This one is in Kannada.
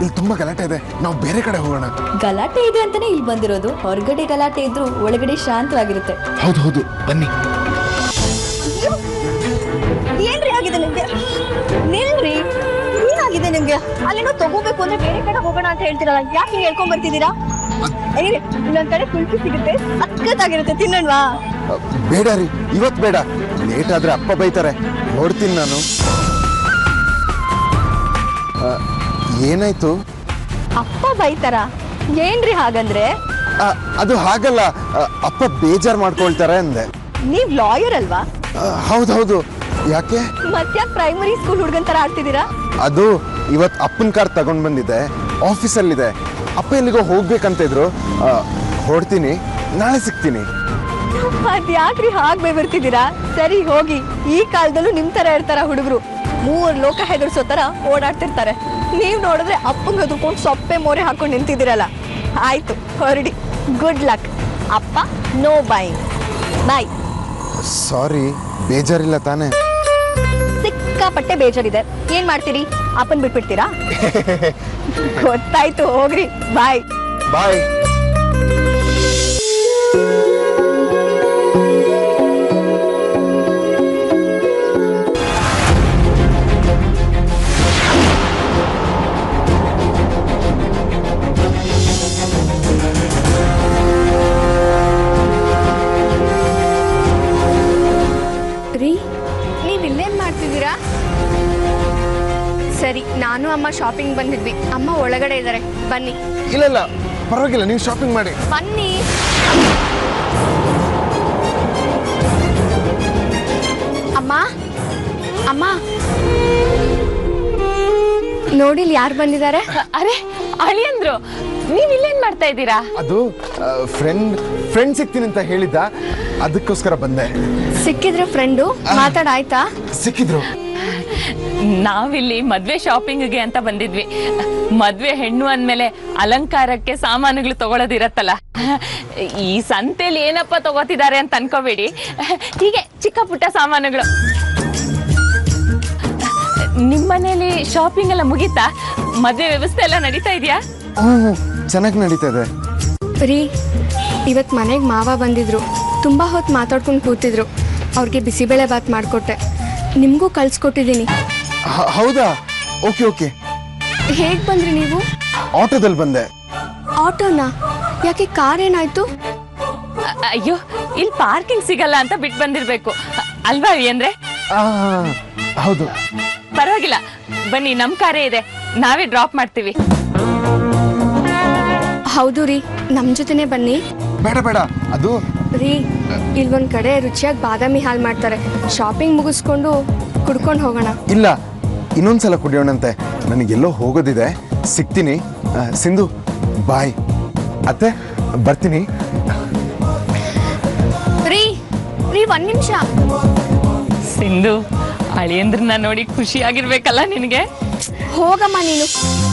ಇಲ್ಲಿ ತುಂಬಾ ಗಲಾಟೆ ಇದೆ ನಾವು ಬೇರೆ ಕಡೆ ಹೋಗೋಣ ಗಲಾಟೆ ಇದೆ ಅಂತಾನೆ ಇಲ್ಲಿ ಬಂದಿರೋದು ಹೊರಗಡೆ ಗಲಾಟೆ ಇದ್ರು ಒಳಗಡೆ ಶಾಂತವಾಗಿರುತ್ತೆ ಹೌದು ಹೌದು ಬನ್ನಿ ಏನ್ರಿ ಆಗಿದೆ ನಿಮ್ಗೆ ನಿಲ್ರಿ ಏನಾಗಿದೆ ನಿಮ್ಗೆ ಅಲ್ಲೇನೋ ತಗೋಬೇಕು ಅಂದ್ರೆ ಬೇರೆ ಕಡೆ ಹೋಗೋಣ ಅಂತ ಹೇಳ್ತೀರಲ್ಲ ಯಾಕೆ ಹಿಂಗ್ ಹೇಳ್ಕೊಂಡ್ ಬರ್ತಿದ್ದೀರಾ ಏನಿದೆ ಇನ್ನೊಂದ್ ಕಡೆ ಕುಲ್ಫಿ ಸಿಗುತ್ತೆ ಸಖತ್ತಾಗಿರುತ್ತೆ ತಿನ್ನೋಣವಾ ಅ, ಬೇಡ ರೀ ಇವತ್ತು ಬೇಡ ಲೇಟ್ ಆದ್ರೆ ಅಪ್ಪ ಬೈತಾರೆ ನೋಡ್ತೀನಿ ನಾನು ಅ, ಏನಾಯ್ತು ಅಪ್ಪ ಬೈತಾರ ಏನ್ರಿ ಹಾಗಂದ್ರೆ ಅ, ಅದು ಹಾಗಲ್ಲ ಅ, ಅಪ್ಪ ಬೇಜಾರ್ ಮಾಡ್ಕೊಳ್ತಾರೆ ಅಂದೆ ನೀವ್ ಲಾಯರ್ ಅಲ್ವಾ ಅ, ಹೌದೌದು ಯಾಕೆ ಮತ್ತ್ಯಾಕ್ ಪ್ರೈಮರಿ ಸ್ಕೂಲ್ ಹುಡುಗನ್ ತರ ಆಡ್ತಿದ್ದೀರಾ ಅದು ಇವತ್ತು ಅಪ್ಪನ ಕಾರ್ ತಗೊಂಡ್ ಬಂದಿದ್ದೆ ಆಫೀಸಲ್ಲಿದೆ ಅಪ್ಪ ಎಲ್ಲಿಗೋ ಹೋಗ್ಬೇಕಂತ ಇದ್ರು ಅ, ಹೊರಡ್ತೀನಿ ನಾಳೆ ಸಿಗ್ತೀನಿ ಅದ್ ಯಾಕ್ರಿ ಹಾಗ್ ಬರ್ತಿದ್ದೀರಾ ಸರಿ ಹೋಗಿ ಈ ಕಾಲದಲ್ಲೂ ನಿಮ್ ತರ ಇರ್ತಾರ ಹುಡುಗರು ಮೂರ್ ಲೋಕ ಹೆದರ್ಸೋ ತರ ಓಡಾಡ್ತಿರ್ತಾರೆ ನೀವ್ ನೋಡಿದ್ರೆ ಅಪ್ಪಂಗ್ ಹೆದರ್ಕೊಂಡು ಸೊಪ್ಪೆ ಮೋರೆ ಹಾಕೊಂಡು ನಿಂತಿದ್ದೀರಲ್ಲ ಆಯ್ತು ಹೊರಡಿ ಗುಡ್ ಲಕ್ ಅಪ್ಪ ನೋ ಬಾಯ್ ಬಾಯ್ ಸಾರಿ ಬೇಜಾರಿಲ್ಲ ತಾನೇ ಸಿಕ್ಕಾಪಟ್ಟೆ ಬೇಜಾರಿದೆ ಏನ್ ಮಾಡ್ತೀರಿ ಅಪ್ಪನ್ ಬಿಟ್ಬಿಡ್ತೀರಾ ಗೊತ್ತಾಯ್ತು ಹೋಗ್ರಿ ಬಾಯ್ ಬಾಯ್ ರೀ ನೀವು ಇಲ್ಲೇನು ಮಾಡ್ತಿದ್ದೀರಾ ಸರಿ ನಾನು ಅಮ್ಮ ಶಾಪಿಂಗ್ ಬಂದಿದ್ವಿ ಅಮ್ಮ ಒಳಗಡೆ ಇದ್ದಾರೆ ಬನ್ನಿ ಇಲ್ಲ ಇಲ್ಲ ಪರವಾಗಿಲ್ಲ ನೀವು ಶಾಪಿಂಗ್ ಮಾಡಿ ಬನ್ನಿ ಅಮ್ಮ ಅಮ್ಮ ನೋಡಿಲ್ ಯಾರು ಬಂದಿದ್ದಾರೆ ಅರೆ ಅಳಿಯಂದ್ರು ನೀವ್ ಇಲ್ಲೇನ್ ಮಾಡ್ತಾ ಇದ್ದೀರಾ ಅದು ಫ್ರೆಂಡ್ ಫ್ರೆಂಡ್ ಸಿಗ್ತೀನಿ ಅಂತ ಹೇಳಿದ್ದ ಅದಕ್ಕೋಸ್ಕರ ಬಂದೆ ಸಿಕ್ಕಿದ್ರ ಫ್ರೆಂಡು ಮಾತಾಡಾಯ್ತಾ ಸಿಕ್ಕಿದ್ರು ನಾವಿಲ್ಲಿ ಮದ್ವೆ ಶಾಪಿಂಗ್ಗೆ ಅಂತ ಬಂದಿದ್ವಿ ಮದ್ವೆ ಹೆಣ್ಣು ಅಂದ್ಮೇಲೆ ಅಲಂಕಾರಕ್ಕೆ ಸಾಮಾನುಗಳು ತಗೊಳ್ಳೋದಿರತ್ತಲ್ಲ ಈ ಸಂತೆಲಿ ಏನಪ್ಪ ತಗೋತಿದ್ದಾರೆ ಅಂತ ಅನ್ಕೋಬೇಡಿ ಹೀಗೆ ಚಿಕ್ಕ ಪುಟ್ಟ ಸಾಮಾನುಗಳು ನಿಮ್ಮನೇಲಿ ಶಾಪಿಂಗ್ ಎಲ್ಲ ಮುಗೀತಾ ಮದ್ವೆ ವ್ಯವಸ್ಥೆ ಎಲ್ಲ ನಡೀತಾ ಇದೆಯಾ ಹ್ಞೂ ಚೆನ್ನಾಗಿ ನಡೀತಾ ಇದೆ ರೀ ಇವತ್ತು ಮನೆಗೆ ಮಾವ ಬಂದಿದ್ರು ತುಂಬ ಹೊತ್ತು ಮಾತಾಡ್ಕೊಂಡು ಕೂತಿದ್ರು ಅವ್ರಿಗೆ ಬಿಸಿಬೇಳೆ ಬಾತ್ ಮಾಡಿಕೊಟ್ಟೆ ನಿಮಗೂ ಕಳ್ಸ್ಕೊಟ್ಟಿದ್ದೀನಿ ಹ- ಹೌದಾ ಓಕೆ ಓಕೆ ಹೇಗೆ ಬಂದ್ರಿ ನೀವು ಆಟೋದಲ್ಲಿ ಬಂದೆ ಆಟೋನಾ ಯಾಕೆ ಕಾರ್ ಏನಾಯ್ತು ಅ- ಅಯ್ಯೋ ಇಲ್ಲಿ ಪಾರ್ಕಿಂಗ್ ಸಿಗಲ್ಲ ಅಂತ ಬಿಟ್ಟು ಬಂದಿರ್ಬೇಕು ಅಲ್ವಾ ಅಂದ್ರೆ ಆ, ಹೌದು ಪರವಾಗಿಲ್ಲ ಬನ್ನಿ ನಮ್ ಕಾರೇ ಇದೆ ನಾವೇ ಡ್ರಾಪ್ ಮಾಡ್ತೀವಿ ಹೌದು ರೀ ನಮ್ಮ ಜೊತೆನೇ ಬನ್ನಿ ಬೇಡ ಬೇಡ ಅದು ರೀ ಇಲ್ಲೊಂದು ಕಡೆ ರುಚಿಯಾಗಿ ಬಾದಾಮಿ ಹಾಲು ಮಾಡ್ತಾರೆ ಶಾಪಿಂಗ್ ಮುಗಿಸ್ಕೊಂಡು ಕುಡ್ಕೊಂಡು ಹೋಗೋಣ ಇಲ್ಲ ಇನ್ನೊಂದ್ಸಲ ಕುಡಿಯೋಣಂತೆ ನನಗೆಲ್ಲೋ ಹೋಗೋದಿದೆ ಸಿಗ್ತೀನಿ ಆ, ಸಿಂಧು ಬಾಯ್ ಅತ್ತೆ ಬರ್ತೀನಿ ರೀ ರೀ ಒಂದು ನಿಮಿಷ ಸಿಂಧು ಅಳಿಯಂದ್ರನ್ನ ನೋಡಿ ಖುಷಿ ಆಗಿರ್ಬೇಕಲ್ಲ ನಿನಗೆ ಹೋಗಮ್ಮ ನೀನು